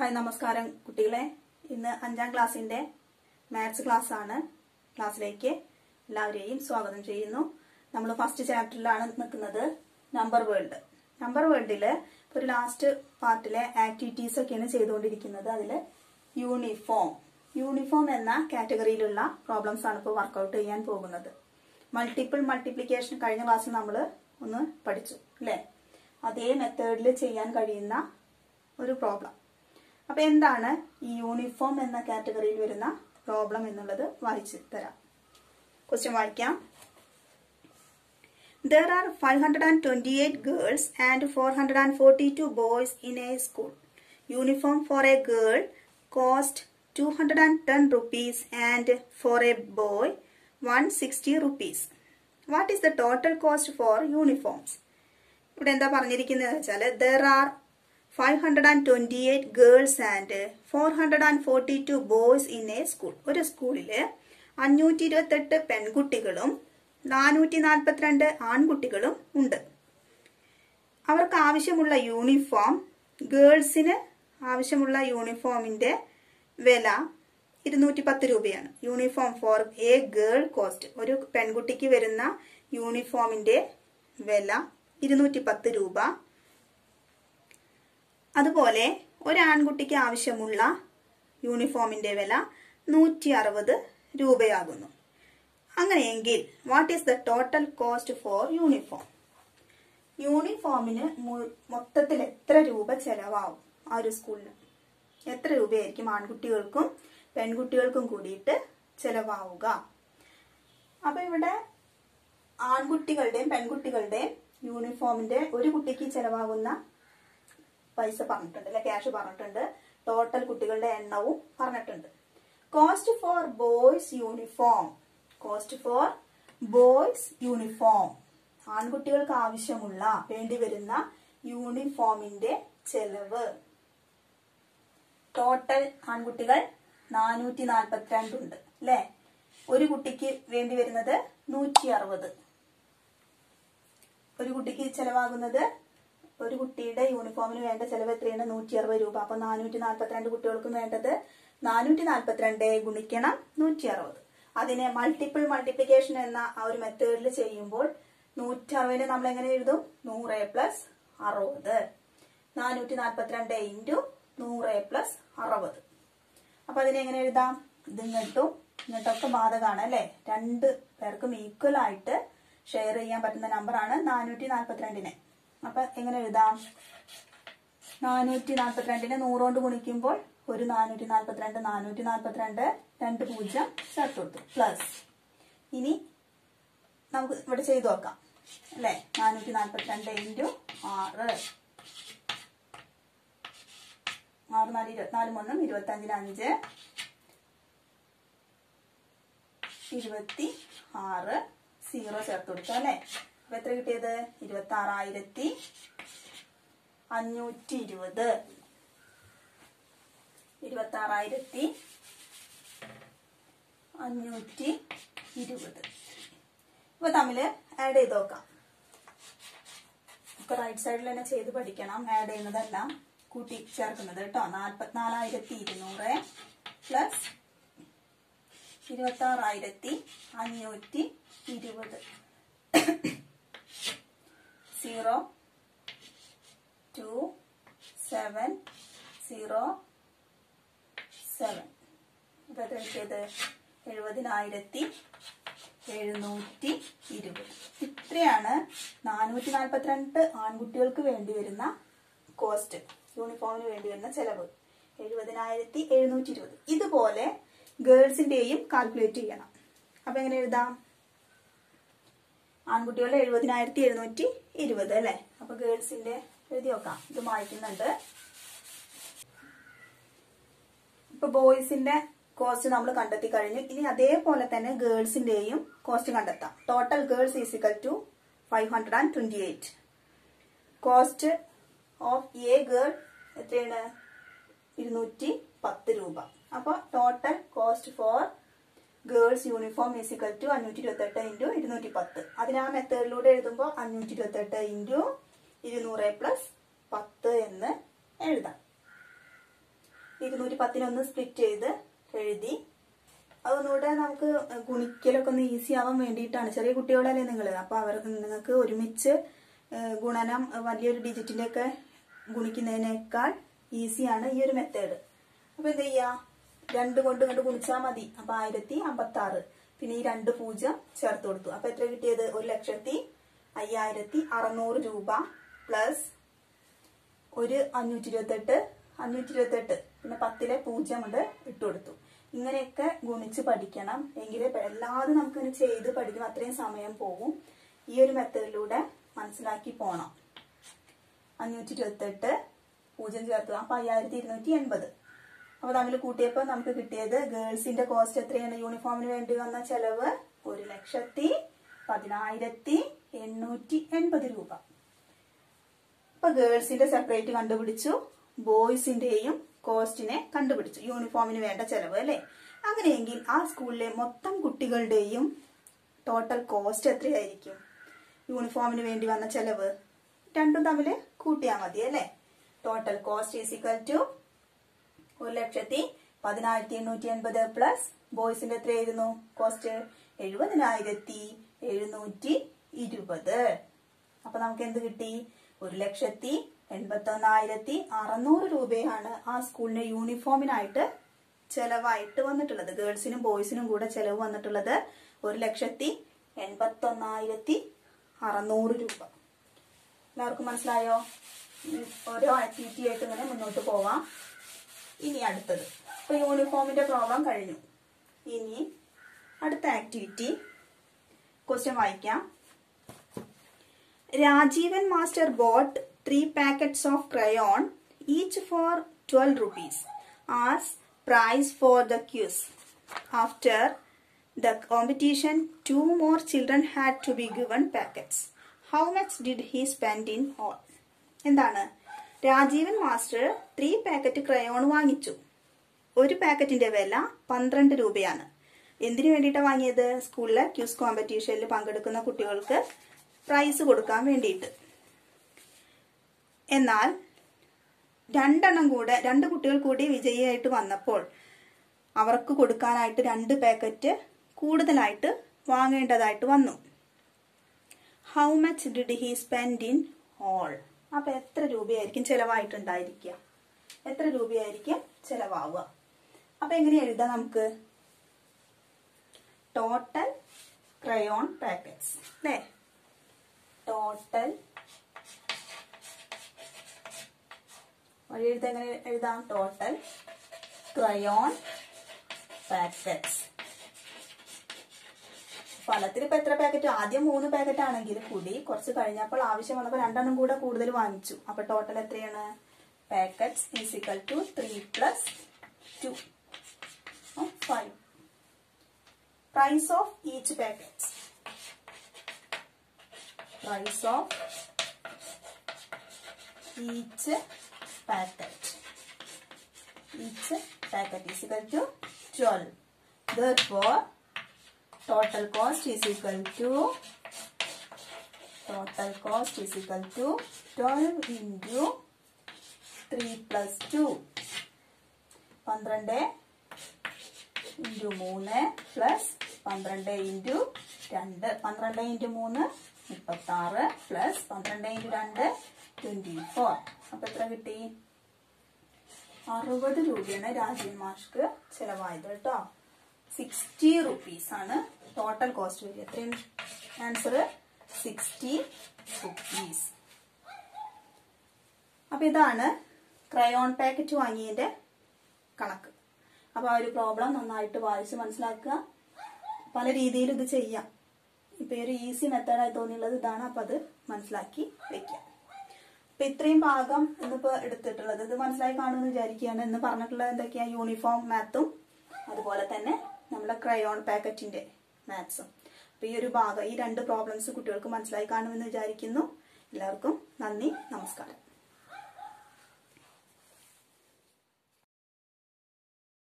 Hi നമസ്കാരം കുട്ടികളെ ഇന്ന് അഞ്ചാം ക്ലാസ്സിന്റെ മാത്സ് ക്ലാസ് ആണ് ക്ലാസ്സിലേക്ക് എല്ലാവരെയും സ്വാഗതം ചെയ്യുന്നു നമ്മൾ ഫസ്റ്റ് ചാപ്റ്ററിലാണ് നിൽക്കുന്നത് നമ്പർ വേൾഡ് നമ്പർ വേൾഡില് ഒരു ലാസ്റ്റ് പാർട്ടിലെ ആക്ടിവിറ്റീസ് ഒക്കെയാണ് ചെയ്തുകൊണ്ടിരിക്കുന്നത് അതിൽ യൂണിഫോം യൂണിഫോം എന്ന കാറ്റഗറിയിലുള്ള പ്രോബ്ലംസ് ആണ് ഇപ്പോൾ വർക്കൗട്ട് ചെയ്യാൻ പോകുന്നത് മൾട്ടിപ്പിൾ മൾട്ടിപ്ലിക്കേഷൻ കഴിഞ്ഞ ക്ലാസ്സിൽ നമ്മൾ ഒന്ന് പഠിച്ചു അല്ലേ അതേ മെത്തേഡിൽ ചെയ്യാൻ കഴിയുന്ന ഒരു പ്രോബ്ലം അപ്പൊ എന്താണ് ഈ യൂണിഫോം എന്ന കാറ്റഗറിയിൽ വരുന്ന പ്രോബ്ലം എന്നുള്ളത് വായിച്ചു തരാം ക്വസ്റ്റ്യൻ വായിക്കാം There are 528 girls and 442 boys in a school. Uniform for a girl cost 210 rupees and for a boy 160 rupees. What is the total cost for uniforms? ഇവിടെ എന്താ പറഞ്ഞിരിക്കുന്നത് വെച്ചാൽ there are five hundred and twenty eight girls and four hundred and forty two boys in a school ഒരു സ്കൂളില് അഞ്ഞൂറ്റി ഇരുപത്തെട്ട് പെൺകുട്ടികളും നാനൂറ്റി നാൽപ്പത്തിരണ്ട് ആൺകുട്ടികളും ഉണ്ട് അവർക്ക് ആവശ്യമുള്ള യൂണിഫോം ഗേൾസിന് ആവശ്യമുള്ള യൂണിഫോമിന്റെ വില ഇരുന്നൂറ്റി പത്ത് രൂപയാണ് uniform for a girl cost ഒരു പെൺകുട്ടിക്ക് വരുന്ന യൂണിഫോമിന്റെ വില ഇരുന്നൂറ്റി പത്ത് രൂപ അതുപോലെ ഒരു ആൺകുട്ടിക്ക് ആവശ്യമുള്ള യൂണിഫോമിന്റെ വില നൂറ്റി അറുപത് രൂപയാകുന്നു അങ്ങനെയെങ്കിൽ what is the total cost for uniform യൂണിഫോമിന് മു- മൊത്തത്തിൽ എത്ര രൂപ ചെലവാവും ആ ഒരു സ്കൂളിന് എത്ര രൂപയായിരിക്കും ആൺകുട്ടികൾക്കും പെൺകുട്ടികൾക്കും കൂടിയിട്ട് ചെലവാവുക അപ്പൊ ഇവിടെ ആൺകുട്ടികളുടെയും പെൺകുട്ടികളുടെയും യൂണിഫോമിന്റെ ഒരു കുട്ടിക്ക് ചെലവാകുന്ന പൈസ പറഞ്ഞിട്ടുണ്ട് അല്ലെ ക്യാഷ് പറഞ്ഞിട്ടുണ്ട് ടോട്ടൽ കുട്ടികളുടെ എണ്ണവും പറഞ്ഞിട്ടുണ്ട് cost for boys uniform cost for boys uniform ആൺകുട്ടികൾക്ക് ആവശ്യമുള്ള വേണ്ടി വരുന്ന യൂണിഫോമിന്റെ ചെലവ് ടോട്ടൽ ആൺകുട്ടികൾ നാനൂറ്റി നാൽപ്പത്തിരണ്ട് ഉണ്ട് അല്ലെ ഒരു കുട്ടിക്ക് വേണ്ടി വരുന്നത് നൂറ്റി അറുപത് ഒരു കുട്ടിക്ക് ചെലവാകുന്നത് ഒരു കുട്ടിയുടെ യൂണിഫോമിന് വേണ്ട ചെലവ് എത്രയാണ് നൂറ്റി അറുപത് രൂപ അപ്പൊ നാനൂറ്റി നാൽപ്പത്തിരണ്ട് കുട്ടികൾക്കും വേണ്ടത് നാനൂറ്റി നാൽപ്പത്തിരണ്ട് ഗുണിക്കണം നൂറ്റി അറുപത് അതിനെ മൾട്ടിപ്പിൾ മൾട്ടിപ്ലിക്കേഷൻ എന്ന ആ ഒരു മെത്തേഡിൽ ചെയ്യുമ്പോൾ നൂറ്റി അറുപതിനെ നമ്മൾ എങ്ങനെ എഴുതും നൂറ് പ്ലസ് അറുപത് നാനൂറ്റി നാൽപ്പത്തിരണ്ട് ഇൻറ്റു നൂറ് പ്ലസ് അറുപത് അപ്പൊ അതിനെ എങ്ങനെ എഴുതാം ഇത് ഇങ്ങോട്ടും ഇങ്ങോട്ടൊക്കെ ബാധകമാണ് അല്ലെ രണ്ട് പേർക്കും ഈക്വൽ ആയിട്ട് ഷെയർ ചെയ്യാൻ പറ്റുന്ന നമ്പറാണ് നാനൂറ്റി നാൽപ്പത്തിരണ്ടിനെ അപ്പൊ എങ്ങനെ എഴുതാം നാനൂറ്റി നാൽപ്പത്തിരണ്ടിനെ നൂറുകൊണ്ട് ഗുണിക്കുമ്പോൾ ഒരു നാനൂറ്റി നാൽപ്പത്തിരണ്ട് നാനൂറ്റി നാൽപ്പത്തിരണ്ട് രണ്ട് പൂജ്യം ചേർത്ത് കൊടുത്തു പ്ലസ് ഇനി നമുക്ക് ഇവിടെ ചെയ്തു നോക്കാം അല്ലെ നാനൂറ്റി നാൽപ്പത്തിരണ്ട് ഇൻറ്റു ആറ് ആറ് നാല് ഇരുപത്തിനാല് മൂന്നും ഇരുപത്തി അഞ്ചിന് അഞ്ച് ഇരുപത്തി ആറ് സീറോ ചേർത്ത് കൊടുത്തു അല്ലെ അപ്പൊ എത്ര കിട്ടിയത് ഇരുപത്തി ആറായിരത്തി അഞ്ഞൂറ്റി ഇരുപത് ഇരുപത്തി ആറായിരത്തി അഞ്ഞൂറ്റി ഇരുപത് ഇപ്പൊ തമ്മില് ആഡ് ചെയ്ത് നോക്കാം ഒക്കെ റൈറ്റ് സൈഡിൽ തന്നെ ചെയ്ത് പഠിക്കണം ആഡ് ചെയ്യുന്നതെല്ലാം കൂട്ടി ചേർക്കുന്നത് കേട്ടോ നാൽപ്പത്തിനാലായിരത്തി ഇരുന്നൂറ് പ്ലസ് ഇരുപത്തി ആറായിരത്തി അഞ്ഞൂറ്റി ഇരുപത് zero two seven zero seven ഇപ്പൊ എത്ര കിട്ടിയത് എഴുപതിനായിരത്തി എഴുന്നൂറ്റി ഇരുപത് ഇത്രയാണ് നാനൂറ്റി നാൽപ്പത്തിരണ്ട് ആൺകുട്ടികൾക്ക് വേണ്ടി വരുന്ന കോസ്റ്റ് യൂണിഫോമിന് വേണ്ടി വരുന്ന ചെലവ് എഴുപതിനായിരത്തി എഴുന്നൂറ്റി ഇരുപത് ഇതുപോലെ ഗേൾസിന്റെയും കാൽക്കുലേറ്റ് ചെയ്യണം അപ്പൊ എങ്ങനെ എഴുതാം ആൺകുട്ടികളുടെ എഴുപതിനായിരത്തി എഴുന്നൂറ്റി ഇരുപത് അല്ലെ അപ്പൊ ഗേൾസിന്റെ എഴുതി നോക്കാം ഇത് വായിക്കുന്നുണ്ട് ഇപ്പൊ ബോയ്സിന്റെ കോസ്റ്റ് നമ്മൾ കണ്ടെത്തി കഴിഞ്ഞു ഇനി അതേപോലെ തന്നെ ഗേൾസിന്റെയും കോസ്റ്റ് കണ്ടെത്താം total girls is equal to five hundred and twenty eight cost of a girl എത്രയാണ് ഇരുന്നൂറ്റി പത്ത് രൂപ അപ്പൊ total cost for girls uniform is equal to അഞ്ഞൂറ്റി ഇരുപത്തെട്ട് ഇൻറ്റു ഇരുന്നൂറ്റി പത്ത് അതിന് ആ മെത്തേഡിലൂടെ എഴുതുമ്പോൾ അഞ്ഞൂറ്റി ഇരുപത്തെട്ട് ഇൻറ്റു ഇരുന്നൂറ് പ്ലസ് പത്ത് എന്ന് എഴുതാം ഇരുന്നൂറ്റി പത്തിനൊന്ന് സ്പ്ലിറ്റ് ചെയ്ത് എഴുതി അതൊന്നുകൂടെ നമുക്ക് ഗുണിക്കലൊക്കെ ഒന്ന് ഈസി ആവാൻ വേണ്ടിയിട്ടാണ് ചെറിയ കുട്ടികളല്ലേ നിങ്ങൾ അപ്പൊ അവർക്ക് നിങ്ങൾക്ക് ഒരുമിച്ച് ഏഹ്, ഗുണനം വലിയൊരു ഡിജിറ്റിന്റെ ഒക്കെ ഗുണിക്കുന്നതിനേക്കാൾ ഈസിയാണ് ഈ ഒരു മെത്തേഡ് അപ്പൊ എന്ത് ചെയ്യാ രണ്ട് കൊണ്ട് കണ്ട് ഗുണിച്ചാൽ മതി അപ്പൊ ആയിരത്തി അമ്പത്തി ആറ് പിന്നെ ഈ രണ്ട് പൂജ്യം ചേർത്ത് കൊടുത്തു അപ്പൊ എത്ര കിട്ടിയത് ഒരു ലക്ഷത്തി അയ്യായിരത്തി അറുന്നൂറ് രൂപ പ്ലസ് ഒരു അഞ്ഞൂറ്റി ഇരുപത്തെട്ട് അഞ്ഞൂറ്റി ഇരുപത്തെട്ട് പിന്നെ പത്തിലെ പൂജ്യം കൊണ്ട് ഇട്ട് കൊടുത്തു ഇങ്ങനെയൊക്കെ ഗുണിച്ച് പഠിക്കണം എങ്കിലേ പ- എല്ലാതും നമുക്ക് ഇങ്ങനെ ചെയ്ത് പഠിക്കും അത്രയും സമയം പോകും ഈ ഒരു മെത്തേഡിലൂടെ മനസ്സിലാക്കി പോണം അഞ്ഞൂറ്റി ഇരുപത്തെട്ട് പൂജ്യം ചേർത്തു അപ്പൊ അയ്യായിരത്തി ഇരുന്നൂറ്റി എൺപത് അപ്പൊ തമ്മിൽ കൂട്ടിയപ്പോ നമുക്ക് കിട്ടിയത് ഗേൾസിന്റെ കോസ്റ്റ് എത്രയാണ് യൂണിഫോമിന് വേണ്ടി വന്ന ചെലവ് ഒരു ലക്ഷത്തി പതിനായിരത്തി എണ്ണൂറ്റി എൺപത് രൂപ ഇപ്പൊ ഗേൾസിന്റെ സെപ്പറേറ്റ് കണ്ടുപിടിച്ചു ബോയ്സിന്റെയും കോസ്റ്റിനെ കണ്ടുപിടിച്ചു യൂണിഫോമിന് വേണ്ട ചെലവ് അല്ലെ അങ്ങനെയെങ്കിൽ ആ സ്കൂളിലെ മൊത്തം കുട്ടികളുടെയും ടോട്ടൽ കോസ്റ്റ് എത്രയായിരിക്കും യൂണിഫോമിന് വേണ്ടി വന്ന ചെലവ് രണ്ടും തമ്മിൽ കൂട്ടിയാൽ മതി അല്ലെ total cost is equal to ഒരു ലക്ഷത്തി പതിനായിരത്തി എണ്ണൂറ്റി എൺപത് പ്ലസ് ബോയ്സിന്റെ എത്രയായിരുന്നു കോസ്റ്റ് എഴുപതിനായിരത്തി എഴുന്നൂറ്റി ഇരുപത് അപ്പൊ നമുക്ക് എന്ത് കിട്ടി ഒരു ലക്ഷത്തി എൺപത്തി ഒന്നായിരത്തി അറുന്നൂറ് രൂപയാണ് ആ സ്കൂളിന്റെ യൂണിഫോമിനായിട്ട് ചെലവായിട്ട് വന്നിട്ടുള്ളത് ഗേൾസിനും ബോയ്സിനും കൂടെ ചെലവ് വന്നിട്ടുള്ളത് ഒരു ലക്ഷത്തി എൺപത്തി ഒന്നായിരത്തി അറുന്നൂറ് രൂപ എല്ലാവർക്കും മനസ്സിലായോ ഉം, ഓരോ ആക്ടിവിറ്റി ആയിട്ട് ഇങ്ങനെ മുന്നോട്ട് പോവാം ഇനി അടുത്തത് ഇപ്പൊ യൂണിഫോമിന്റെ പ്രോബ്ലം കഴിഞ്ഞു ഇനി അടുത്ത ആക്ടിവിറ്റി ക്വസ്റ്റ്യൻ വായിക്കാം Rajeevan master bought three packets of crayon each for twelve rupees as prize for the quiz after the competition two more children had to be given packets how much did he spend in all എന്താണ് Rajeevan master three packet crayon വാങ്ങിച്ചു ഒരു പാക്കറ്റിന്റെ വില പന്ത്രണ്ട് രൂപയാണ് എന്തിനു വേണ്ടിയിട്ടാണ് വാങ്ങിയത് സ്കൂളിലെ ക്യൂസ് കോമ്പറ്റീഷനിൽ പങ്കെടുക്കുന്ന കുട്ടികൾക്ക് പ്രൈസ് കൊടുക്കാൻ വേണ്ടിയിട്ട് എന്നാൽ രണ്ടെണ്ണം കൂടെ രണ്ട് കുട്ടികൾ കൂടി വിജയിയായിട്ട് വന്നപ്പോൾ അവർക്ക് കൊടുക്കാനായിട്ട് രണ്ട് പാക്കറ്റ് കൂടുതലായിട്ട് വാങ്ങേണ്ടതായിട്ട് വന്നു how much did he spend in all അപ്പൊ എത്ര രൂപയായിരിക്കും ചെലവായിട്ടുണ്ടായിരിക്കുക എത്ര രൂപയായിരിക്കും ചെലവാവുക അപ്പൊ എങ്ങനെ എഴുതാം നമുക്ക് ടോട്ടൽ ക്രയോൺ പാക്കറ്റ്സ് അല്ലേ ടോട്ടൽ വഴി എഴുതാൻ എങ്ങനെ എഴുതാം ടോട്ടൽ ക്രയോൺ പാക്കറ്റ്സ് ഫലത്തിൽ ഇപ്പൊ എത്ര പാക്കറ്റ് ആദ്യം മൂന്ന് പാക്കറ്റ് ആണെങ്കിൽ കൂടി കുറച്ച് കഴിഞ്ഞപ്പോൾ ആവശ്യം വന്നപ്പോൾ രണ്ടെണ്ണം കൂടെ കൂടുതൽ വാങ്ങിച്ചു അപ്പൊ ടോട്ടൽ എത്രയാണ് packets is equal to three plus two five price of each packets price of each packet each packet is equal to twelve therefore total cost is equal to total cost is equal to 12 into 3 plus 2 പന്ത്രണ്ട് into മൂന്ന് plus പന്ത്രണ്ട് into രണ്ട് പന്ത്രണ്ട് into മൂന്ന് മുപ്പത്തി ആറ് plus പന്ത്രണ്ട് into രണ്ട് ട്വന്റി ഫോർ അപ്പൊ എത്ര കിട്ടി അറുപത് രൂപയാണ് രാജീവ് മാഷ്ക്ക് ചെലവായത് കേട്ടോ സിക്സ്റ്റി റുപ്പീസ് ആണ് ടോട്ടൽ കോസ്റ്റ് വരിക എത്രയും ആൻസർ സിക്സ്റ്റി റുപ്പീസ് അപ്പൊ ഇതാണ് ക്രയോൺ പാക്കറ്റ് വാങ്ങിയതിന്റെ കണക്ക് അപ്പൊ ആ ഒരു പ്രോബ്ലം നന്നായിട്ട് വായിച്ച് മനസ്സിലാക്കുക പല രീതിയിൽ ഇത് ചെയ്യാം ഇപ്പൊ ഈ ഒരു ഈസി മെത്തേഡായി തോന്നിയുള്ളത് ഇതാണ് അപ്പൊ അത് മനസ്സിലാക്കി വെക്കാം അപ്പൊ ഇത്രയും ഭാഗം ഇന്നിപ്പോ എടുത്തിട്ടുള്ളത് ഇത് മനസ്സിലായി കാണുമെന്ന് വിചാരിക്കുകയാണ് ഇന്ന് പറഞ്ഞിട്ടുള്ളത് എന്തൊക്കെയാ യൂണിഫോം മാത്തും അതുപോലെ തന്നെ നമ്മുടെ ക്രയോൺ പാക്കറ്റിന്റെ മാത്സും അപ്പൊ ഈ ഒരു ഭാഗം ഈ രണ്ട് പ്രോബ്ലംസ് കുട്ടികൾക്ക് മനസ്സിലായി കാണുമെന്ന് വിചാരിക്കുന്നു എല്ലാവർക്കും നന്ദി നമസ്കാരം